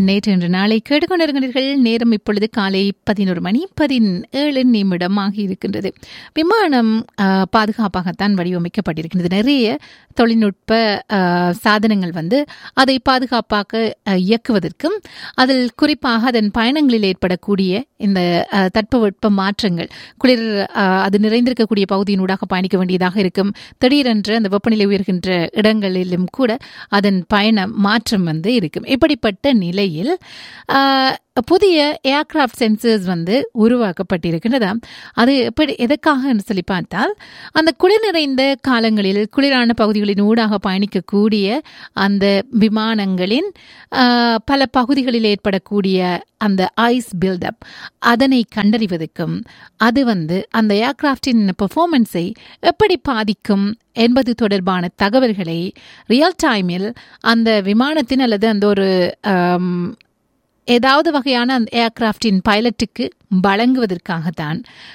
நேற்று இன்று நாளை கேட்டுக்கொண்டிருக்கிறீர்கள் நேரம் இப்பொழுது காலை பதினோரு மணி பதினேழு நிமிடம் ஆகி இருக்கின்றது விமானம் ஆஹ், பாதுகாப்பாகத்தான் வடிவமைக்கப்பட்டிருக்கின்றது நிறைய தொழில்நுட்ப ஆஹ், சாதனங்கள் வந்து அதை பாதுகாப்பாக ஆஹ், இயக்குவதற்கும் அதில் குறிப்பாக அதன் பயணங்களில் ஏற்படக்கூடிய இந்த ஆஹ், தட்பவெட்ப மாற்றங்கள் குளிர் ஆஹ், அது நிறைந்திருக்கக்கூடிய பகுதியினூடாக பயணிக்க வேண்டியதாக இருக்கும் திடீரென்று அந்த வெப்பநிலை உயர்கின்ற இடங்களிலும் கூட அதன் பயண மாற்றம் வந்து இருக்கும் இப்படிப்பட்ட நிலையில் ஆஹ், புதிய ஏர்கிராஃப்ட் சென்சர்ஸ் வந்து உருவாக்கப்பட்டிருக்கின்றதாம் அது எப்படி எதற்காக சொல்லி பார்த்தால் அந்த குளிர் நிறைந்த காலங்களில் குளிரான பகுதிகளின் ஊடாக பயணிக்கக்கூடிய அந்த விமானங்களின் ஆஹ், பல பகுதிகளில் ஏற்படக்கூடிய அந்த ஐஸ் பில்டப் அதனை கண்டறிவதற்கும் அது வந்து அந்த ஏர்கிராஃப்டின் பெர்ஃபார்மன்ஸை எப்படி பாதிக்கும் என்பது தொடர்பான தகவல்களை ரியல் டைமில் அந்த விமானத்தின் அல்லது அந்த ஒரு ஆம், ஏதாவது வகையான அந்த ஏர்கிராஃப்டின் பைலட்டுக்கு வழங்குவதற்காகத்தான்